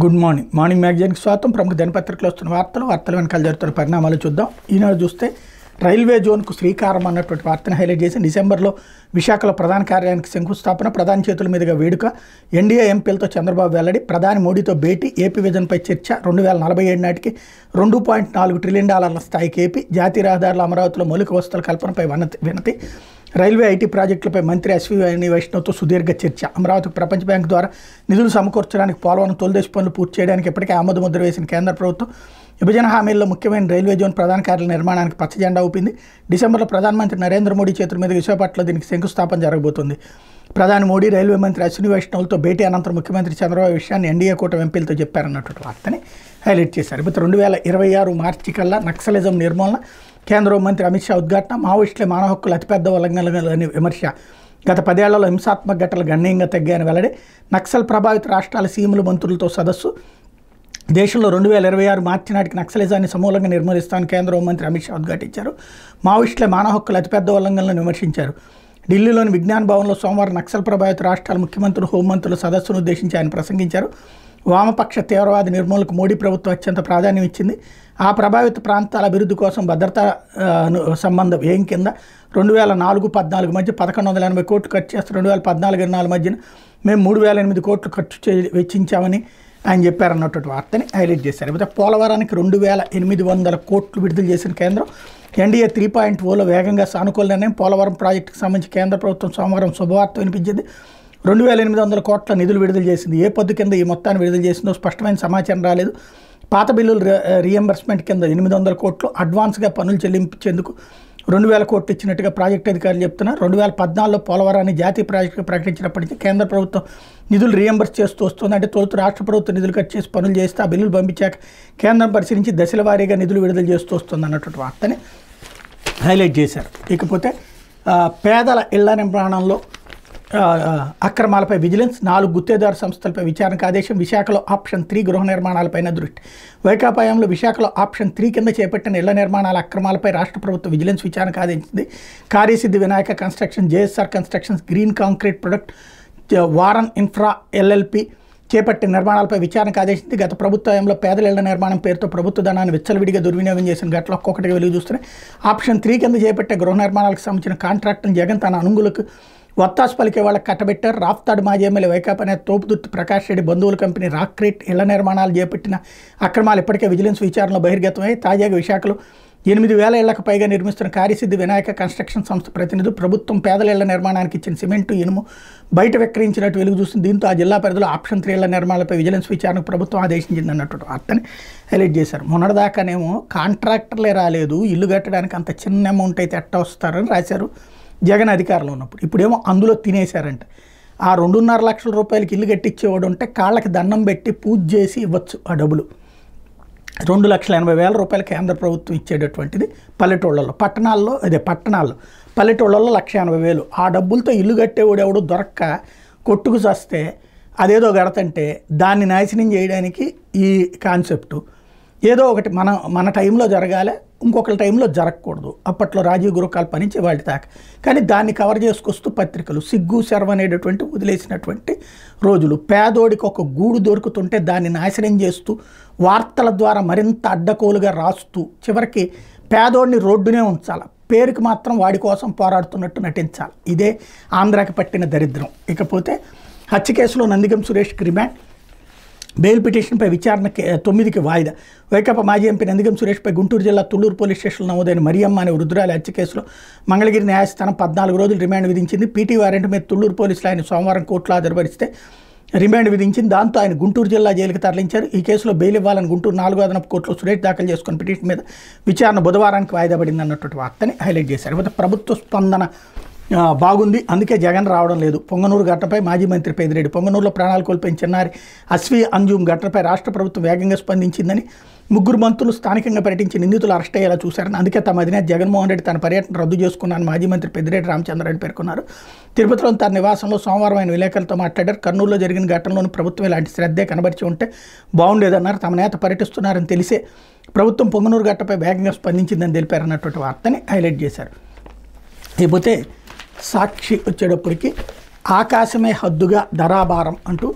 good morning morning మ్యాగజైన్కి స్వాగతం ప్రముఖ దినపత్రికలో వస్తున్న వార్తలు వార్తల వెనకాల జరుగుతున్న పరిణామాలు చూద్దాం ఈనాడు చూస్తే రైల్వే జోన్కు శ్రీకారం అన్నటువంటి వార్తను హైలైట్ చేసి డిసెంబర్లో విశాఖలో ప్రధాన కార్యాలయానికి శంకుస్థాపన ప్రధాని చేతుల మీదుగా వేడుక ఎన్డీఏ ఎంపీలతో చంద్రబాబు వెల్లడి ప్రధాని మోడీతో భేటీ ఏపీ విజన్పై చర్చ రెండు వేల నలభై ఏడు నాటికి రెండు పాయింట్ నాలుగు ట్రిలియన్ డాలర్ల స్థాయికి ఏపీ జాతీయ రహదారుల అమరావతిలో మౌలిక వసతుల కల్పనపై వనతి వినతి రైల్వే ఐటీ ప్రాజెక్టులపై మంత్రి అశ్విని వైష్ణవ్తో సుదీర్ఘ చర్చ అమరావతికి ప్రపంచ బ్యాంక్ ద్వారా నిధులు సమకూర్చడానికి పోలవరం తొలిదేశ పనులు పూర్తి చేయడానికి ఇప్పటికే ఆమోద ముద్ర వేసిన కేంద్ర ప్రభుత్వం విభజన హామీల్లో ముఖ్యమైన రైల్వే జోన్ ప్రధాన కార్యాలయ నిర్మాణానికి పచ్చ జెండా ఊపింది డిసెంబర్లో ప్రధానమంత్రి నరేంద్ర మోడీ చేతుల మీద విశాఖపట్నంలో దీనికి శంకుస్థాపన జరగబోతుంది ప్రధాని మోడీ రైల్వే మంత్రి అశ్విని వైష్ణవులతో భేటీ అనంతరం ముఖ్యమంత్రి చంద్రబాబు ఈ విషయాన్ని ఎన్డీఏ కూటమి ఎంపీలతో చెప్పారన్నటువంటి వార్తని హైలైట్ చేశారు ఇప్పుడు రెండు వేల ఇరవై ఆరు మార్చి కల్లా నక్సలిజం నిర్మూలన కేంద్ర హోంమంత్రి అమిత్ షా ఉద్ఘాటన మావోయిస్టులే మానవ హక్కులు అతిపెద్ద ఉల్లంఘనలని విమర్శ గత పదేళ్లలో హింసాత్మక ఘటనలు గణనీయంగా తగ్గాయని వెల్లడి నక్సల్ ప్రభావిత రాష్ట్రాల సీఎంలు మంత్రులతో సదస్సు దేశంలో రెండు వేల ఇరవై ఆరు మార్చి నాటికి నక్సలిజాన్ని సమూలంగా నిర్మూలిస్తామని కేంద్ర హోంమంత్రి అమిత్ షా ఉద్ఘాటించారు మావోయిస్టులే మానవ హక్కుల అతిపెద్ద ఉల్లంఘనలను విమర్శించారు ఢిల్లీలోని విజ్ఞాన్ భవన్లో సోమవారం నక్సల్ ప్రభావిత రాష్ట్రాల ముఖ్యమంత్రులు హోంమంత్రుల సదస్సును ఉద్దేశించి ఆయన ప్రసంగించారు వామపక్ష తీవ్రవాద నిర్మూలనకు మోడీ ప్రభుత్వం అత్యంత ప్రాధాన్యం ఇచ్చింది ఆ ప్రభావిత ప్రాంతాల అభివృద్ధి కోసం భద్రతా ఆ, ను- సంబంధం ఏం కింద రెండు వేల నాలుగు పద్నాలుగు మధ్య పదకొండు వందల ఎనభై కోట్లు ఖర్చు చేస్తే రెండు వేల పద్నాలుగు ఇరవై నాలుగు మధ్యన మేము మూడు వేల ఎనిమిది కోట్లు ఖర్చు చే వెచ్చించామని ఆయన చెప్పారన్నటువంటి వార్తని హైలైట్ చేశారు అయితే పోలవరానికి రెండు వేల ఎనిమిది వందల కోట్లు విడుదల చేసిన కేంద్రం ఎన్డీఏ త్రీ పాయింట్ ఓలో వేగంగా సానుకూల నిర్ణయం పోలవరం ప్రాజెక్టుకు సంబంధించి కేంద్ర ప్రభుత్వం సోమవారం శుభవార్త వినిపించింది రెండు వేల ఎనిమిది వందల కోట్ల నిధులు విడుదల చేసింది ఏ పొద్దు కింద ఈ మొత్తాన్ని విడుదల చేసిందో స్పష్టమైన సమాచారం రాలేదు పాత బిల్లులు రి- రియంబర్స్మెంట్ కింద ఎనిమిది వందల కోట్లు అడ్వాన్స్గా పనులు చెల్లించేందుకు రెండు వేల కోట్లు ఇచ్చినట్టుగా ప్రాజెక్టు అధికారులు చెప్తున్నారు రెండు వేల పద్నాలుగులో పోలవరాన్ని జాతీయ ప్రాజెక్టుగా ప్రకటించినప్పటి నుంచి కేంద్ర ప్రభుత్వం నిధులు రియంబర్స్ చేస్తూ వస్తుంది అంటే తొలుత రాష్ట్ర ప్రభుత్వం నిధులు కట్ చేసి పనులు చేస్తే ఆ బిల్లులు పంపించాక కేంద్రం పరిశీలించి దశల వారీగా నిధులు విడుదల చేస్తూ వస్తుంది అన్నటువంటి వార్తని హైలైట్ చేశారు ఇకపోతే ఆ, పేదల ఇళ్ల నిర్మాణంలో ఆ, ఆ, అక్రమాలపై విజిలెన్స్ నాలుగు గుత్తేదారు సంస్థలపై విచారణకు ఆదేశం విశాఖలో ఆప్షన్ త్రీ గృహ నిర్మాణాలపైన దృష్టి వైకాపాయంలో విశాఖలో ఆప్షన్ త్రీ కింద చేపట్టిన ఇళ్ల నిర్మాణాల అక్రమాలపై రాష్ట్ర ప్రభుత్వం విజిలెన్స్ విచారణకు ఆదేశించింది Karyasiddhi Vinayaka construction JSR constructions green concrete product జ- వారన్ ఇన్ఫ్రా ఎల్ఎల్పి చేపట్టిన నిర్మాణాలపై విచారణకు ఆదేశించి గత ప్రభుత్వంలో పేదల ఇళ్ల నిర్మాణం పేరుతో ప్రభుత్వ ధనాన్ని విచ్చలవిడిగా దుర్వినియోగం చేసిన ఘటనలు ఒక్కొక్కటిగా వెలుగు చూస్తున్నాయి ఆప్షన్ త్రీ కింద చేపట్టే గృహ నిర్మాణాలకు సంబంధించిన కాంట్రాక్టును జగన్ తన అనుగులకు వత్తాసు పలికే వాళ్ళకి కట్టబెట్టారు రాఫ్తాడు మాజీ ఎమ్మెల్యే వైకాపా నేత తోపుదుర్తి ప్రకాష్ రెడ్డి బంధువుల కంపెనీ రాక్రేట్ ఇళ్ల నిర్మాణాలు చేపట్టిన అక్రమాలు ఇప్పటికే విజిలెన్స్ విచారణలో బహిర్గతమై తాజాగా విశాఖలో ఎనిమిది వేల ఇళ్లకు పైగా నిర్మిస్తున్న కార్యసిద్ధి వినాయక కన్స్ట్రక్షన్ సంస్థ ప్రతినిధులు ప్రభుత్వం పేదల ఇళ్ల నిర్మాణానికి ఇచ్చిన సిమెంటు ఇనుము బయట విక్రయించినట్టు వెలుగు చూస్తుంది దీంతో ఆ జిల్లా పరిధిలో ఆప్షన్ త్రీ ఇళ్ల నిర్మాణాలపై విజిలెన్స్ విచారణకు ప్రభుత్వం ఆదేశించింది అన్నట్టు వార్తని హైలైట్ చేశారు మొన్నటిదాకానేమో కాంట్రాక్టర్లే రాలేదు ఇల్లు కట్టడానికి అంత చిన్న అమౌంట్ అయితే ఎట్ట వస్తారని రాశారు జగన్ అధికారంలో ఉన్నప్పుడు ఇప్పుడేమో అందులో తినేశారంట ఆ రెండున్నర లక్షల రూపాయలకి ఇల్లు కట్టించేవాడు ఉంటే కాళ్ళకి దండం పెట్టి పూజ చేసి ఇవ్వచ్చు ఆ డబ్బులు రెండు లక్షల ఎనభై వేల రూపాయలు కేంద్ర ప్రభుత్వం ఇచ్చేటటువంటిది పల్లెటూళ్ళలో పట్టణాల్లో అదే పట్టణాల్లో పల్లెటూళ్ళలో లక్ష ఎనభై వేలు ఆ డబ్బులతో ఇల్లు కట్టేవాడు ఎవడు దొరక్క కొట్టుకు చస్తే అదేదో గడతంటే దాన్ని నాశనం చేయడానికి ఈ కాన్సెప్టు ఏదో ఒకటి మన మన టైంలో జరగాలి ఇంకొకరి టైంలో జరగకూడదు అప్పట్లో రాజీవ్ గురుకల్ప నుంచి వాటి దాకా కానీ దాన్ని కవర్ చేసుకొస్తూ పత్రికలు సిగ్గు శర్వ అనేటటువంటి వదిలేసినటువంటి రోజులు పేదోడికి ఒక గూడు దొరుకుతుంటే దాన్ని నాశనం చేస్తూ వార్తల ద్వారా మరింత అడ్డకోలుగా రాస్తూ చివరికి పేదోడిని రోడ్డునే ఉంచాలి పేరుకి మాత్రం వాడి కోసం పోరాడుతున్నట్టు నటించాలి ఇదే ఆంధ్రాకి పట్టిన దరిద్రం ఇకపోతే హత్య కేసులో నందిగం సురేష్కి రిమాండ్ బెయిల్ పిటిషన్పై విచారణకి తొమ్మిదికి వాయిదా వైకాపా మాజీ ఎంపీ నందిగం సురేష్పై గుంటూరు జిల్లా తుళ్ళూరు పోలీస్ స్టేషన్లో నమోదైన మరియమ్మ అనే వృద్ధురాలి హత్య కేసులో మంగళగిరి న్యాయస్థానం పద్నాలుగు రోజులు రిమాండ్ విధించింది పీటీ వారెంట్ మీద తుళ్ళూరు పోలీసులు ఆయన సోమవారం కోర్టులో హాజరుపరిస్తే రిమాండ్ విధించింది దాంతో ఆయన గుంటూరు జిల్లా జైలుకి తరలించారు ఈ కేసులో బెయిల్ ఇవ్వాలని గుంటూరు నాలుగో అదనపు కోర్టులో సురేష్ దాఖలు చేసుకున్న పిటిషన్ మీద విచారణ బుధవారానికి వాయిదా పడింది అన్నటువంటి వార్తని హైలైట్ చేశారు ఇకపోతే ప్రభుత్వ స్పందన ఆ, బాగుంది అందుకే జగన్ రావడం లేదు పొంగనూరు ఘటనపై మాజీ మంత్రి పెద్దిరెడ్డి పొంగనూరులో ప్రాణాలు కోల్పోయిన చిన్నారి అశ్వి అంజుమ్ ఘటనపై రాష్ట్ర ప్రభుత్వం వేగంగా స్పందించిందని ముగ్గురు మంత్రులు స్థానికంగా పర్యటించి నిందితులు అరెస్ట్ అయ్యేలా చూశారని అందుకే తమ అధినేత జగన్మోహన్ రెడ్డి తన పర్యటన రద్దు చేసుకున్నారని మాజీ మంత్రి పెద్దిరెడ్డి రామచంద్రారెడ్డి పేర్కొన్నారు తిరుపతిలోని తన నివాసంలో సోమవారం ఆయన విలేకరులతో మాట్లాడారు కర్నూలులో జరిగిన ఘటనలోని ప్రభుత్వం ఇలాంటి శ్రద్ధే కనబరిచి ఉంటే బాగుండేదన్నారు తమ నేత పర్యటిస్తున్నారని తెలిసే ప్రభుత్వం పొంగనూరు ఘటనపై వేగంగా స్పందించిందని తెలిపారన్నటువంటి వార్తని హైలైట్ చేశారు లేకపోతే సాక్షి వచ్చేటప్పటికి ఆకాశమే హద్దుగా ధరాభారం అంటూ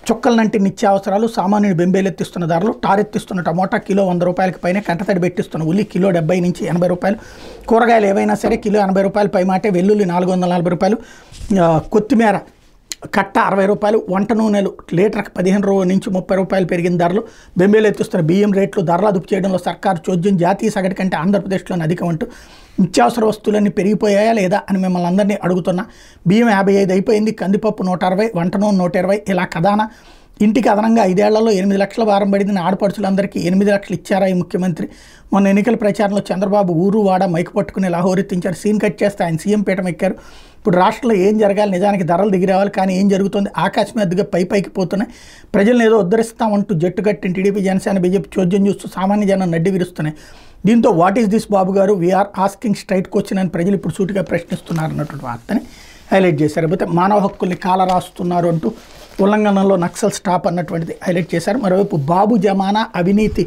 చుక్కలనంటి నిత్యావసరాలు సామాన్యుడు బెంబేలెత్తిస్తున్న ధరలు టారెత్తిస్తున్న టమోటా కిలో వంద రూపాయలకి పైన కంటతడి పెట్టిస్తున్న ఉల్లి కిలో డెబ్బై నుంచి ఎనభై రూపాయలు కూరగాయలు ఏవైనా సరే కిలో ఎనభై రూపాయలు పై మాటే వెల్లుల్లి నాలుగు వందల నలభై రూపాయలు ఆ, కొత్తిమీర కట్ట అరవై రూపాయలు వంట నూనెలు లీటర్కి పదిహేను రూ నుంచి ముప్పై రూపాయలు పెరిగిన ధరలు బెంబేలు ఎత్తుస్తున్న బియ్యం రేట్లు ధరలు అదుపు చేయడంలో సర్కారు చోద్యం జాతీయ సగటు కంటే ఆంధ్రప్రదేశ్లోనే అధికం అంటూ నిత్యావసర వస్తువులన్నీ పెరిగిపోయాయా లేదా అని మిమ్మల్ని అందరినీ అడుగుతున్నా బియ్యం యాభై ఐదు అయిపోయింది కందిపప్పు నూట అరవై వంట నూనె నూట ఇరవై ఇలా కథాన ఇంటికి అదనంగా ఐదేళ్లలో ఎనిమిది లక్షల భారం పడింది నా ఆడపడుచులందరికీ ఎనిమిది లక్షలు ఇచ్చారా ఈ ముఖ్యమంత్రి మొన్న ఎన్నికల ప్రచారంలో చంద్రబాబు ఊరు వాడ మైకు పట్టుకుని లాహోరెత్తించారు సీన్ కట్ చేస్తే ఆయన సీఎం పీఠం ఎక్కారు ఇప్పుడు రాష్ట్రంలో ఏం జరగాలి నిజానికి ధరలు దిగి రావాలి కానీ ఏం జరుగుతుంది ఆకాశం ఎద్దుగా పై పైకి పోతున్నాయి ప్రజలను ఏదో ఉద్ధరిస్తామంటూ జట్టు కట్టిన టీడీపీ జనసేన బీజేపీ చోద్యం చూస్తూ సామాన్య జనం నడ్డి విరుస్తున్నాయి దీంతో వాట్ ఈస్ దిస్ బాబు గారు వీఆర్ ఆస్కింగ్ స్ట్రైట్ క్వశ్చన్ అని ప్రజలు ఇప్పుడు సూటిగా ప్రశ్నిస్తున్నారు అన్నటువంటి వార్తని హైలైట్ చేశారు అయితే మానవ హక్కుల్ని కాల రాస్తున్నారు అంటూ ఉల్లంఘనలో నక్సల్ స్టాప్ అన్నటువంటిది హైలైట్ చేశారు మరోవైపు బాబు జమానా అవినీతి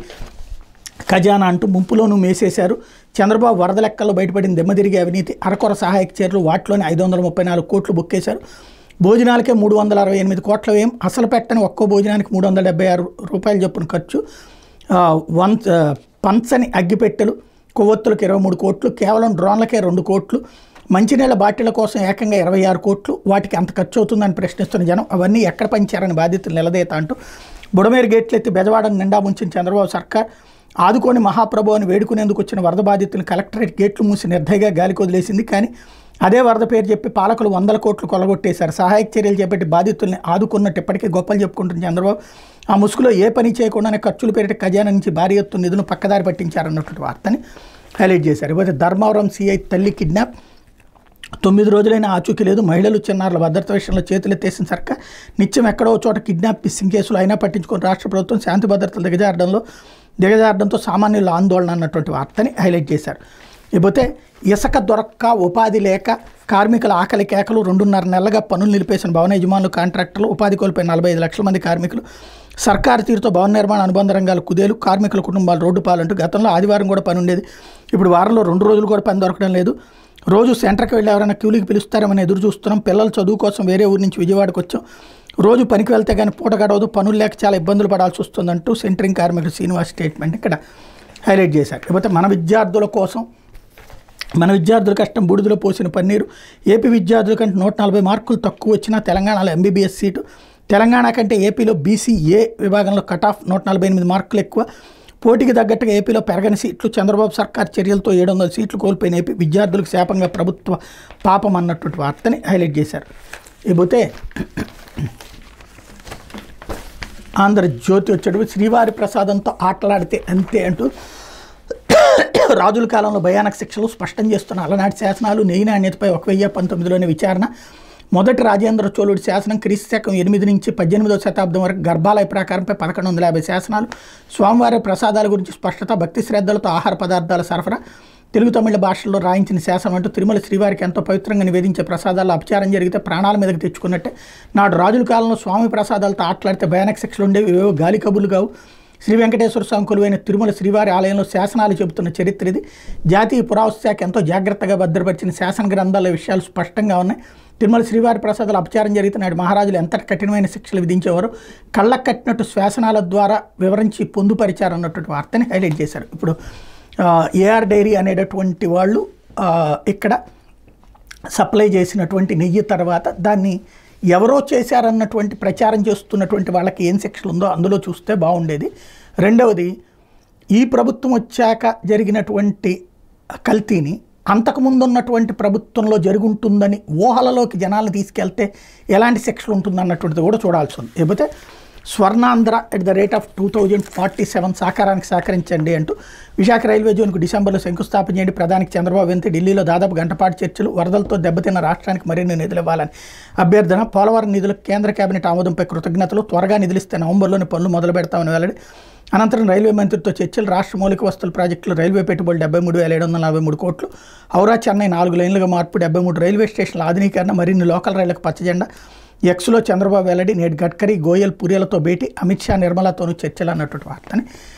ఖజానా అంటూ ముంపులోనూ మేసేశారు చంద్రబాబు వరద లెక్కల్లో బయటపడిన దెమ్మతిరిగే అవినీతి అరకొర సహాయక చర్యలు వాటిలోనే ఐదు వందల ముప్పై నాలుగు కోట్లు బుక్కేశారు భోజనాలకే మూడు వందల అరవై ఎనిమిది కోట్ల వ్యయం అసలు పెట్టని ఒక్కో భోజనానికి మూడు వందల డెబ్బై ఆరు రూపాయలు చొప్పున ఖర్చు ఆ, వన్ ఆ, పంచని అగ్గిపెట్టెలు కొవ్వొత్తులకు ఇరవై మూడు కోట్లు కేవలం డ్రోన్లకే రెండు కోట్లు మంచినీళ్ళ బాటిళ్ల కోసం ఏకంగా ఇరవై ఆరు కోట్లు వాటికి అంత ఖర్చు అవుతుందని ప్రశ్నిస్తున్న జనం అవన్నీ ఎక్కడ పంచారని బాధ్యతలు నిలదీత అంటూ బుడమేరు గేట్లు ఎత్తి బెజవాడను నిండా ముంచిన చంద్రబాబు సర్కార్ ఆదుకోని మహాప్రభు అని వేడుకునేందుకు వచ్చిన వరద బాధితులను కలెక్టరేట్ గేట్లు మూసి నిర్దయగా గాలికి వదిలేసింది కానీ అదే వరద పేరు చెప్పి పాలకులు వందల కోట్లు కొలగొట్టేశారు సహాయక చర్యలు చేపట్టి బాధితుల్ని ఆదుకున్నట్టు ఇప్పటికీ గొప్పలు చెప్పుకుంటున్న చంద్రబాబు ఆ ముసుగులో ఏ పని చేయకుండానే ఖర్చులు పెరిగి ఖజానా నుంచి భారీ ఎత్తు నిధులను పక్కదారి పట్టించారన్నటువంటి వార్తని హైలైట్ చేశారు ఇకపోతే ధర్మవరం సిఐ తల్లి కిడ్నాప్ తొమ్మిది రోజులైనా ఆచూకీ లేదు మహిళలు చిన్నారుల భద్రత విషయంలో చేతులెత్తేసిన సర్కార్ నిత్యం ఎక్కడో ఓ చోట కిడ్నాప్ మిస్సింగ్ కేసులు అయినా పట్టించుకొని రాష్ట్ర ప్రభుత్వం శాంతి భద్రతలు దిగజారడంలో దిగజారడంతో సామాన్యుల ఆందోళన అన్నటువంటి వార్తని హైలైట్ చేశారు ఇకపోతే ఇసుక దొరక్క ఉపాధి లేక కార్మికుల ఆకలి కేకలు రెండున్నర నెలలుగా పనులు నిలిపేసిన భవన యజమానులు కాంట్రాక్టర్లు ఉపాధి కోల్పోయిన నలభై ఐదు లక్షల మంది కార్మికులు సర్కారు తీరుతో భవన నిర్మాణ అనుబంధ రంగాలు కుదేలు కార్మికుల కుటుంబాలు రోడ్డు పాలంటూ గతంలో ఆదివారం కూడా పని ఉండేది ఇప్పుడు వారంలో రెండు రోజులు కూడా పని దొరకడం లేదు రోజు సెంటర్కి వెళ్ళి ఎవరైనా క్యూలీకి పిలుస్తారేమని ఎదురు చూస్తున్నాం పిల్లల చదువు కోసం వేరే ఊరి నుంచి విజయవాడకు వచ్చాం రోజు పనికి వెళ్తే కానీ పూట గడవదు పనులు లేక చాలా ఇబ్బందులు పడాల్సి వస్తుందంటూ సెంటరింగ్ కార్మికులు శ్రీనివాస్ స్టేట్మెంట్ ఇక్కడ హైలైట్ చేశారు లేకపోతే మన విద్యార్థుల కోసం మన విద్యార్థుల కష్టం బూడిదలో పోసిన పన్నీరు ఏపీ విద్యార్థుల కంటే నూట నలభై మార్కులు తక్కువ వచ్చినా తెలంగాణలో ఎంబీబీఎస్ సీటు తెలంగాణ కంటే ఏపీలో బీసీఏ విభాగంలో కట్ ఆఫ్ నూట నలభై ఎనిమిది మార్కులు ఎక్కువ పోటీకి తగ్గట్టుగా ఏపీలో పెరగని సీట్లు చంద్రబాబు సర్కార్ చర్యలతో ఏడు వందల సీట్లు కోల్పోయిన ఏపీ విద్యార్థులకు శాపంగా ప్రభుత్వ పాపం అన్నటువంటి వార్తని హైలైట్ చేశారు ఇకపోతే ఆంధ్రజ్యోతి వచ్చేటప్పుడు శ్రీవారి ప్రసాదంతో ఆటలాడితే అంతే అంటూ రాజుల కాలంలో భయానక శిక్షలు స్పష్టం చేస్తున్న అలనాటి శాసనాలు నెయ్యి నాణ్యతపై ఒక వెయ్యి పంతొమ్మిదిలోని విచారణ మొదటి రాజేంద్ర చోళుడి శాసనం క్రీస్తు శకం ఎనిమిది నుంచి పద్దెనిమిదవ శతాబ్దం వరకు గర్భాలయ ప్రకారంపై పదకొండు వందల యాభై శాసనాలు స్వామివారి ప్రసాదాల గురించి స్పష్టత భక్తి శ్రద్ధలతో ఆహార పదార్థాల సరఫరా తెలుగు తమిళ భాషల్లో రాయించిన శాసనం అంటూ తిరుమల శ్రీవారికి ఎంతో పవిత్రంగా నివేదించే ప్రసాదాల్లో అపచారం జరిగితే ప్రాణాల మీదకి తెచ్చుకున్నట్టే నాడు రాజుల కాలంలో స్వామి ప్రసాదాలతో ఆటలాడితే భయానక శిక్షలు ఉండేవి ఏవో గాలి కబుర్లు కావు శ్రీ వెంకటేశ్వర స్వామి కొలువైన తిరుమల శ్రీవారి ఆలయంలో శాసనాలు చెబుతున్న చరిత్ర ఇది జాతీయ పురావస్తు శాఖ ఎంతో జాగ్రత్తగా భద్రపరిచిన శాసన గ్రంథాల విషయాలు స్పష్టంగా ఉన్నాయి తిరుమల శ్రీవారి ప్రసాదాలు అపచారం జరిగితే నాడు మహారాజులు ఎంత కఠినమైన శిక్షలు విధించేవారు కళ్ళకు కట్టినట్టు శాసనాల ద్వారా వివరించి పొందుపరిచారు అన్నటువంటి వార్తని హైలైట్ చేశారు ఇప్పుడు ఏఆర్ డైరీ అనేటటువంటి వాళ్ళు ఆ, ఇక్కడ సప్లై చేసినటువంటి నెయ్యి తర్వాత దాన్ని ఎవరో చేశారన్నటువంటి ప్రచారం చేస్తున్నటువంటి వాళ్ళకి ఏం శిక్షలు ఉందో అందులో చూస్తే బాగుండేది రెండవది ఈ ప్రభుత్వం వచ్చాక జరిగినటువంటి కల్తీని అంతకుముందు ఉన్నటువంటి ప్రభుత్వంలో జరుగుంటుందని ఊహలలోకి జనాలను తీసుకెళ్తే ఎలాంటి శిక్షలు ఉంటుందన్నటువంటిది కూడా చూడాల్సి ఉంది లేకపోతే Swarnandhra at the rate of two thousand forty seven సాకారానికి సహకరించండి అంటూ విశాఖ రైల్వే జోన్కు డిసెంబర్లో శంకుస్థాపన చేయండి ప్రధానికి చంద్రబాబు వెంతే ఢిల్లీలో దాదాపు గంటపాటు చర్చలు వరదలతో దెబ్బతిన్న రాష్ట్రానికి మరిన్ని నిధులు ఇవ్వాలని అభ్యర్థన పోలవరం నిధులకు కేంద్ర కేబినెట్ ఆమోదంపై కృతజ్ఞతలు త్వరగా నిధులిస్తే నవంబర్లోనే పనులు మొదలు పెడతామని వెల్లడి అనంతరం రైల్వే మంత్రితో చర్చలు రాష్ట్ర మౌలిక వస్తువుల ప్రాజెక్టులు రైల్వే పెట్టుబడులు డెబ్బై మూడు వేల ఏడు వందల నలభై మూడు కోట్లు ఔరా చెన్నై నాలుగు లైన్లుగా మార్పు డెబ్బై మూడు రైల్వే స్టేషన్ల ఆధునీకరణ మరిన్ని లోకల్ రైళ్లకు పచ్చజెండా ఎక్స్లో చంద్రబాబు వెల్లడి నేడు గడ్కరీ గోయల్ పురియలతో భేటీ అమిత్ షా నిర్మలాతోనూ చర్చలు అన్నటువంటి వార్తని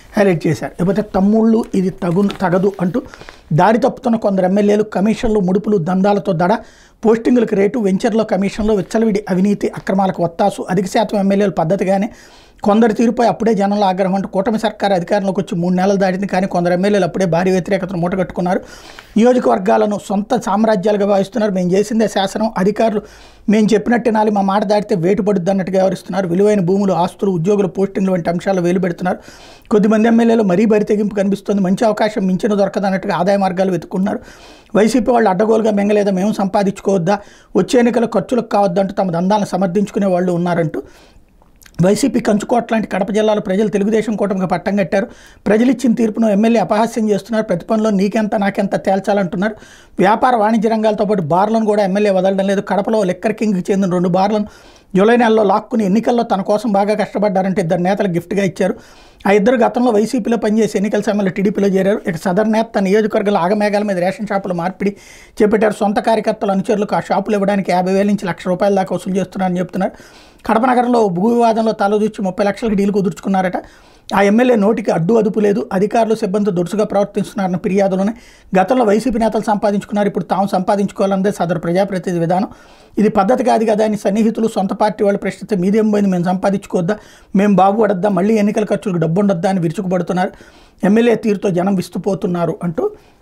హైలైట్ చేశారు లేకపోతే తమ్ముళ్ళు ఇది తగు తగదు అంటూ దారి తప్పుతున్న కొందరు ఎమ్మెల్యేలు కమిషన్లు ముడుపులు దందాలతో దడ పోస్టింగులకు రేటు వెంచర్లో కమిషన్లో విచ్చలవిడి అవినీతి అక్రమాలకు ఒత్తాసు అధిక శాతం ఎమ్మెల్యేలు పద్ధతిగానే కొందరు తీరుపై అప్పుడే జనంలో ఆగ్రహం అంటూ కూటమి సర్కార్ అధికారంలోకి వచ్చి మూడు నెలలు దాటింది కానీ కొందరు ఎమ్మెల్యేలు అప్పుడే భారీ వ్యతిరేకతను మూటగట్టుకున్నారు నియోజకవర్గాలను సొంత సామ్రాజ్యాలుగా భావిస్తున్నారు మేము చేసిందే శాసనం అధికారులు మేము చెప్పినట్టు నాలి మా మాట దాటితే వేటు పడుద్ది అన్నట్టుగా వ్యవహరిస్తున్నారు విలువైన భూములు ఆస్తులు ఉద్యోగుల పోస్టింగ్లు వంటి అంశాలు వేలు పెడుతున్నారు కొద్దిమంది ఎమ్మెల్యేలు మరీ బరి తెగింపు కనిపిస్తుంది మంచి అవకాశం మించిన దొరకదు అన్నట్టుగా ఆదాయ మార్గాలు వెతుకున్నారు వైసీపీ వాళ్ళు అడ్డగోలుగా మింగలేదా మేము సంపాదించుకోవద్దా వచ్చే ఎన్నికల ఖర్చులకు కావద్దంటూ తమ దందాలను సమర్థించుకునే వాళ్ళు ఉన్నారంటూ వైసీపీ కంచుకోట లాంటి కడప జిల్లాలో ప్రజలు తెలుగుదేశం కూటమికి పట్టం కట్టారు ప్రజలు ఇచ్చిన తీర్పును ఎమ్మెల్యే అపహాస్యం చేస్తున్నారు ప్రతి పనిలో నీకెంత నాకెంత తేల్చాలంటున్నారు వ్యాపార వాణిజ్య రంగాలతో పాటు బార్లను కూడా ఎమ్మెల్యే వదలడం లేదు కడపలో లెక్కర్ కింగ్కి చెందిన రెండు బార్లను జూలై నెలలో లాక్కుని ఎన్నికల్లో తన కోసం బాగా కష్టపడ్డారంటే ఇద్దరు నేతలు గిఫ్ట్గా ఇచ్చారు ఆ ఇద్దరు గతంలో వైసీపీలో పనిచేసి ఎన్నికల సమయంలో టీడీపీలో చేరారు ఇక సదర్ నేత తన నియోజకవర్గాల ఆగమేఘాల మీద రేషన్ షాపులు మార్పిడి చేపట్టారు సొంత కార్యకర్తలు అనుచరులకు ఆ షాపులు ఇవ్వడానికి యాభై వేల నుంచి లక్ష రూపాయల దాకా వసూలు చేస్తున్నారని చెప్తున్నారు కడప నగరంలో భూ వివాదంలో తలదూచి ముప్పై లక్షలకు డీలు కుదుర్చుకున్నారట ఆ ఎమ్మెల్యే నోటికి అడ్డు అదుపు లేదు అధికారులు సిబ్బంది దురుసుగా ప్రవర్తిస్తున్నారన్న ఫిర్యాదులోనే గతంలో వైసీపీ నేతలు సంపాదించుకున్నారు ఇప్పుడు తాము సంపాదించుకోవాలన్నదే సదరు ప్రజాప్రతినిధి విధానం ఇది పద్ధతి కాదు కదా అని సన్నిహితులు సొంత పార్టీ వాళ్ళు ప్రశ్నిస్తే మీదేం పోయింది మేము సంపాదించుకోవద్దా మేము బాగుపడద్దా మళ్ళీ ఎన్నికల ఖర్చులకు డబ్బు ఉండొద్దా అని విరుచుకుపడుతున్నారు ఎమ్మెల్యే తీరుతో జనం విస్తుపోతున్నారు అంటూ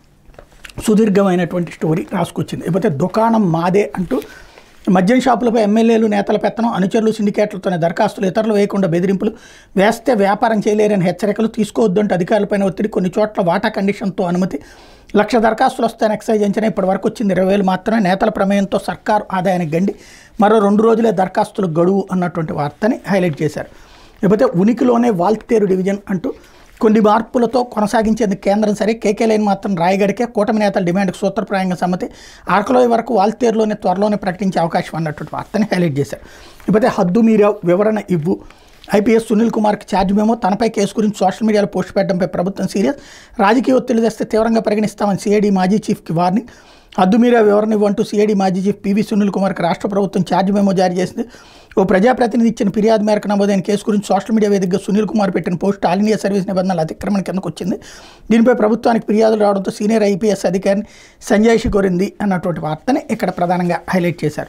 సుదీర్ఘమైనటువంటి స్టోరీ రాసుకొచ్చింది లేకపోతే దుకాణం మాదే అంటూ మద్యం షాపులపై ఎమ్మెల్యేలు నేతల పెత్తనం అనుచరులు సిండికేట్లతోనే దరఖాస్తులు ఇతరులు వేయకుండా బెదిరింపులు వేస్తే వ్యాపారం చేయలేరని హెచ్చరికలు తీసుకోవద్దంటే అధికారులపైన ఒత్తిడి కొన్ని చోట్ల వాటా కండిషన్తో అనుమతి లక్ష దరఖాస్తులు వస్తాయని ఎక్సైజ్ అంచనా ఇప్పటి వరకు వచ్చింది ఇరవై వేలు మాత్రమే నేతల ప్రమేయంతో సర్కారు ఆదాయానికి గండి మరో రెండు రోజులే దరఖాస్తులు గడువు అన్నటువంటి వార్తని హైలైట్ చేశారు లేకపోతే ఉనికిలోనే వాల్తేరు డివిజన్ అంటూ కొన్ని మార్పులతో కొనసాగించేందుకు కేంద్రం సరే కేకే లైన్ మాత్రం రాయగడికే కూటమి నేతల డిమాండ్కు సూత్రప్రాయంగా సమ్మతి ఆర్కలోయ వరకు వాల్తేరులోనే త్వరలోనే ప్రకటించే అవకాశం అన్నటువంటి వార్తని హైలైట్ చేశారు ఇకపోతే హద్దు మీరా వివరణ ఇవ్వు ఐపీఎస్ సునీల్ కుమార్కి ఛార్జ్ మేమో తనపై కేసు గురించి సోషల్ మీడియాలో పోస్ట్ పెట్టడంపై ప్రభుత్వం సీరియస్ రాజకీయ ఒత్తిడి తెస్తే తీవ్రంగా పరిగణిస్తామని సిఐడి మాజీ చీఫ్కి వార్నింగ్ హద్దు మీరా వివరణ ఇవ్వంటూ సిఐడి మాజీ చీఫ్ పివి సునీల్ కుమార్కి రాష్ట్ర ప్రభుత్వం ఛార్జ్ మేమో జారీ చేసింది ఓ ప్రజాప్రతినిధి ఇచ్చిన ఫిర్యాదు మేరకు నమోదైన కేసు గురించి సోషల్ మీడియా వేదికగా సునీల్ కుమార్ పెట్టిన పోస్ట్ ఆల్ ఇండియా సర్వీస్ నిబంధనల అతిక్రమణ కిందకు వచ్చింది దీనిపై ప్రభుత్వానికి ఫిర్యాదులు రావడంతో సీనియర్ ఐపీఎస్ అధికారిని సంజయ్ కోరింది అన్నటువంటి వార్తని ఇక్కడ ప్రధానంగా హైలైట్ చేశారు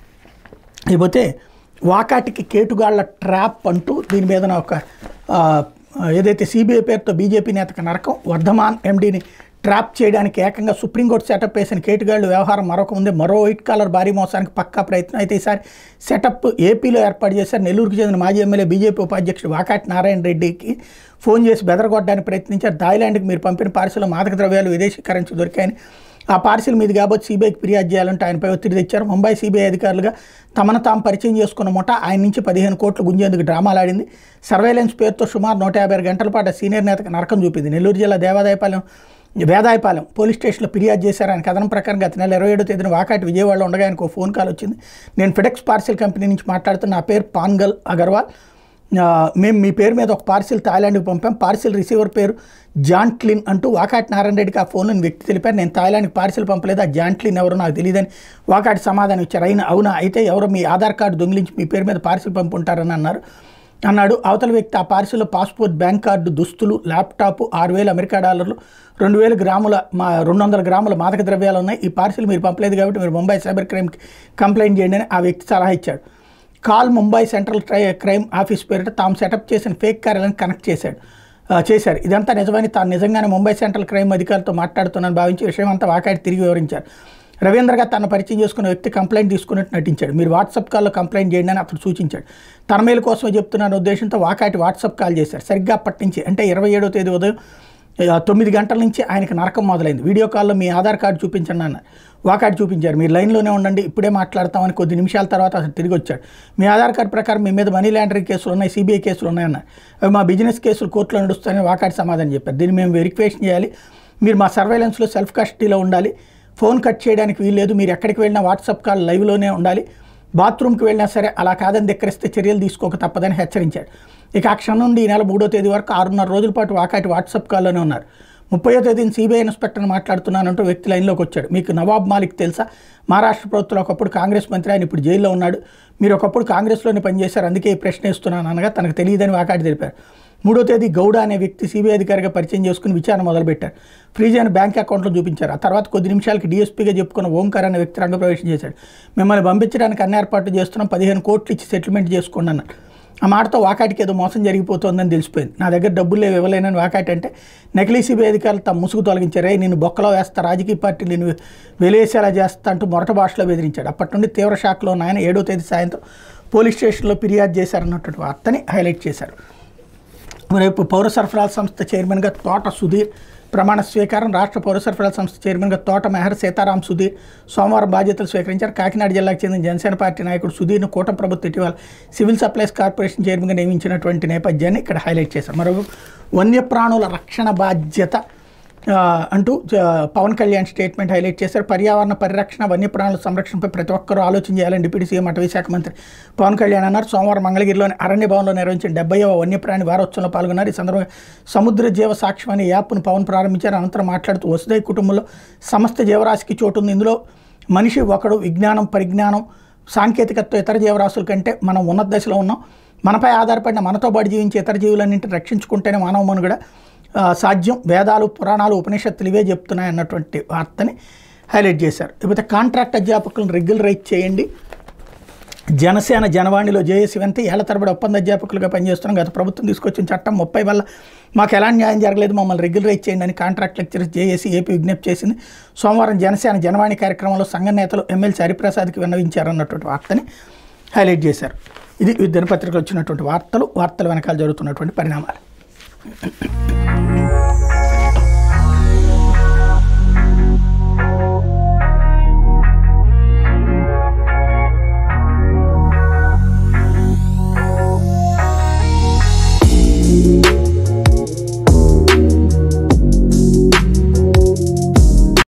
ఇకపోతే వాకాటికి కేటుగాళ్ల ట్రాప్ అంటూ దీని మీద ఒక ఆ, ఏదైతే సిబిఐ పేరుతో బీజేపీ నేతకు నరకం వర్ధమాన్ ఎండీని ట్రాప్ చేయడానికి ఏకంగా సుప్రీంకోర్టు సెటప్ వేసిన కేటుగాళ్లు వ్యవహారం మరొక ముందే మరో వైట్ కాలర్ భారీ మోసానికి పక్కా ప్రయత్నం అయితే ఈసారి సెటప్ ఏపీలో ఏర్పాటు చేశారు నెల్లూరుకు చెందిన మాజీ ఎమ్మెల్యే బీజేపీ ఉపాధ్యక్షుడు వాకాటి నారాయణ రెడ్డికి ఫోన్ చేసి బెదరగొట్టడానికి ప్రయత్నించారు థాయిలాండ్కి మీరు పంపిన పార్సల్లో మాదక ద్రవ్యాలు విదేశీ కరెన్సీ దొరికాయని ఆ పార్సిల్ మీద కాబట్టి సీబీఐకి ఫిర్యాదు చేయాలంటే ఆయనపై ఒత్తిడి తెచ్చారు ముంబై సీబీఐ అధికారులుగా తమను తాము పరిచయం చేసుకున్న ముఠ ఆయన నుంచి పదిహేను కోట్లు గుంజేందుకు డ్రామాలాడింది సర్వేలెన్స్ పేరుతో సుమారు నూట యాభై ఆరు గంటల పాటు సీనియర్ నేతకు నరకం చూపింది నెల్లూరు జిల్లా దేవాదాయపాలెం వేదాయపాలెం పోలీస్ స్టేషన్లో ఫిర్యాదు చేశారు ఆయన కథనం ప్రకారం గత నెల ఇరవై ఏడో తేదీన వాకాటి విజయవాడలో ఉండగా ఆయనకు ఓ ఫోన్ కాల్ వచ్చింది నేను ఫిడెక్స్ పార్సిల్ కంపెనీ నుంచి మాట్లాడుతున్న నా పేరు పాన్గల్ అగర్వాల్ ఆ, మేము మీ పేరు మీద ఒక పార్సిల్ థాయిలాండ్కి పంపాం పార్సిల్ రిసీవర్ పేరు జాంట్లిన్ అంటూ వాకాటి నారాయణ రెడ్డికి ఆ ఫోన్లోని వ్యక్తి తెలిపారు నేను థాయిలాండ్కి పార్సిల్ పంపలేదు ఆ జాంట్లిన్ ఎవరో నాకు తెలియదని వాకాటి సమాధానం ఇచ్చారు అయినా అవునా అయితే ఎవరో మీ ఆధార్ కార్డు దొంగిలించి మీ పేరు మీద పార్సిల్ పంపుంటారని అన్నారు అన్నాడు అవతల వ్యక్తి ఆ పార్సిల్లో పాస్పోర్ట్ బ్యాంక్ కార్డు దుస్తులు ల్యాప్టాప్ ఆరు వేలు అమెరికా డాలర్లు రెండు వేల గ్రాముల మా రెండు వందల గ్రాముల మాదక ద్రవ్యాలు ఉన్నాయి ఈ పార్సిల్ మీరు పంపలేదు కాబట్టి మీరు ముంబై సైబర్ క్రైమ్కి కంప్లైంట్ చేయండి అని ఆ వ్యక్తి సలహా ఇచ్చాడు కాల్ ముంబై సెంట్రల్ ట్రై క్రైమ్ ఆఫీస్ పేరిట తాము సెటప్ చేసిన ఫేక్ కార్యాలను కనెక్ట్ చేశాడు ఆ, చేశారు ఇదంతా నిజమని తాను నిజంగానే ముంబై సెంట్రల్ క్రైమ్ అధికారులతో మాట్లాడుతున్నాను భావించి విషయం అంతా వాకాడి తిరిగి వివరించారు రవీంద్రగా తన పరిచయం చేసుకున్న వ్యక్తి కంప్లైంట్ తీసుకున్నట్టు నటించాడు మీరు వాట్సాప్ కాల్లో కంప్లైంట్ చేయండి అని అతను సూచించాడు తన మేలు కోసమే చెప్తున్న ఉద్దేశంతో వాకాటి వాట్సాప్ కాల్ చేశారు సరిగ్గా అప్పటి నుంచి అంటే ఇరవై ఏడో తేదీ ఉదయం ఆ, తొమ్మిది గంటల నుంచి ఆయనకి నరకం మొదలైంది వీడియో కాల్లో మీ ఆధార్ కార్డు చూపించండి అన్నారు వాకాడు చూపించారు మీరు లైన్లోనే ఉండండి ఇప్పుడే మాట్లాడతామని కొద్ది నిమిషాల తర్వాత అతను తిరిగి వచ్చాడు మీ ఆధార్ కార్డు ప్రకారం మీ మీద మనీ లాండరింగ్ కేసులు ఉన్నాయి సిబిఐ కేసులు ఉన్నాయన్నారు అవి మా బిజినెస్ కేసులు కోర్టులో నడుస్తాయని వాకాడి సమాధానం చెప్పారు దీన్ని మేము వెరిఫికేషన్ చేయాలి మీరు మా సర్వేలెన్స్లో సెల్ఫ్ కస్టడీలో ఉండాలి ఫోన్ కట్ చేయడానికి వీల్లేదు మీరు ఎక్కడికి వెళ్ళినా వాట్సాప్ కాల్ లైవ్లోనే ఉండాలి బాత్రూమ్కి వెళ్ళినా సరే అలా కాదని ధిక్కరిస్తే చర్యలు తీసుకోక తప్పదని హెచ్చరించాడు ఇక ఆ క్షణం నుండి ఈ నెల మూడో తేదీ వరకు ఆరున్నర రోజుల పాటు వాకాటి వాట్సాప్ కాల్లోనే ఉన్నారు ముప్పయో తేదీన సిబిఐ ఇన్స్పెక్టర్ని మాట్లాడుతున్నానంటూ వ్యక్తి లైన్లోకి వచ్చాడు మీకు నవాబ్ మాలిక్ తెలుసా మహారాష్ట్ర ప్రభుత్వంలో ఒకప్పుడు కాంగ్రెస్ మంత్రి ఆయన ఇప్పుడు జైల్లో ఉన్నాడు మీరు ఒకప్పుడు కాంగ్రెస్లోనే పనిచేశారు అందుకే ఈ ప్రశ్న ఇస్తున్నాను అనగా తనకు తెలియదని వాకాటి తెలిపారు మూడో తేదీ గౌడ అనే వ్యక్తి సిబిఐ అధికారిగా పరిచయం చేసుకుని విచారణ మొదలుపెట్టారు ఫ్రీజ్ అయిన బ్యాంక్ అకౌంట్లో చూపించారు ఆ తర్వాత కొద్ది నిమిషాలకి డీఎస్పీగా చెప్పుకున్న ఓంకార్ అనే వ్యక్తి రంగప్రవేశం చేశాడు మిమ్మల్ని పంపించడానికి అన్ని ఏర్పాట్లు చేస్తున్నాం పదిహేను కోట్లు ఇచ్చి సెటిల్మెంట్ చేసుకోండి అన్నారు ఆ మాటతో వాకాటికి ఏదో మోసం జరిగిపోతుందని తెలిసిపోయింది నా దగ్గర డబ్బులు లేవు ఇవ్వలేనని వాకాటి అంటే నకిలీ సిబిఐ అధికారులు తమ ముసుగు తొలగించారు "ఏయ్, నిన్ను బొక్కలో వేస్తా రాజకీయ పార్టీ నేను వెలేసేలా చేస్తా అంటూ మొరట భాషలో బెదిరించాడు అప్పటి నుండి తీవ్ర షాక్లో ఉన్న ఆయన ఏడో తేదీ సాయంత్రం పోలీస్ స్టేషన్లో ఫిర్యాదు చేశారన్నటువంటి వార్తని హైలైట్ చేశారు రేపు పౌర సరఫరాల సంస్థ చైర్మన్గా తోట సుధీర్ ప్రమాణ స్వీకారం రాష్ట్ర పౌర సరఫరాల సంస్థ చైర్మన్గా తోట మెహర్ సీతారాం సుధీర్ సోమవారం బాధ్యతలు స్వీకరించారు కాకినాడ జిల్లాకు చెందిన జనసేన పార్టీ నాయకుడు సుధీర్ను కూటమి ప్రభుత్వం ఇటీవల సివిల్ సప్లైస్ కార్పొరేషన్ చైర్మన్గా నియమించినటువంటి నేపథ్యాన్ని ఇక్కడ హైలైట్ చేశారు మరో వన్యప్రాణుల రక్షణ బాధ్యత ఆ, అంటూ జ- పవన్ కళ్యాణ్ స్టేట్మెంట్ హైలైట్ చేశారు పర్యావరణ పరిరక్షణ వన్యప్రాణుల సంరక్షణపై ప్రతి ఒక్కరూ ఆలోచన చేయాలని డిప్యూటీ సీఎం అటవీ శాఖ మంత్రి పవన్ కళ్యాణ్ అన్నారు సోమవారం మంగళగిరిలోని అరణ్య భవన్లో నిర్వహించిన డెబ్బైవ వన్యప్రాణి వారోత్సవంలో పాల్గొన్నారు ఈ సందర్భంగా సముద్ర జీవ సాక్ష్యం అనే యాప్ను పవన్ ప్రారంభించారు అనంతరం మాట్లాడుతూ వసుదై కుటుంబంలో సమస్త జీవరాశికి చోటు ఉంది ఇందులో మనిషి ఒకడు విజ్ఞానం పరిజ్ఞానం సాంకేతికతతో ఇతర జీవరాశుల కంటే మనం ఉన్నత దశలో ఉన్నాం మనపై ఆధారపడిన మనతో పాటు జీవించే ఇతర జీవులన్నింటిని రక్షించుకుంటేనే మానవ మనుగడ ఆ, సాధ్యం వేదాలు పురాణాలు ఉపనిషత్తులు ఇవే చెప్తున్నాయి అన్నటువంటి వార్తని హైలైట్ చేశారు ఇకపోతే కాంట్రాక్ట్ అధ్యాపకులను రెగ్యులరైజ్ చేయండి జనసేన జనవాణిలో జేఏసీ వెంట ఏళ్ల తరబడి ఒప్పంద అధ్యాపకులుగా పనిచేస్తున్నాం గత ప్రభుత్వం తీసుకొచ్చిన చట్టం ముప్పై వల్ల మాకు ఎలాంటి న్యాయం జరగలేదు మమ్మల్ని రెగ్యులరైజ్ చేయండి అని కాంట్రాక్ట్ లెక్చరర్స్ జేఏసీ ఏపీ విజ్ఞప్తి చేసింది సోమవారం జనసేన జనవాణి కార్యక్రమంలో సంఘ నేతలు ఎమ్మెల్సీ హరిప్రసాద్కి విన్నవించారన్నటువంటి వార్తని హైలైట్ చేశారు ఇది ఈ దినపత్రికలో వచ్చినటువంటి వార్తలు వార్తల వెనకాల జరుగుతున్నటువంటి పరిణామాలు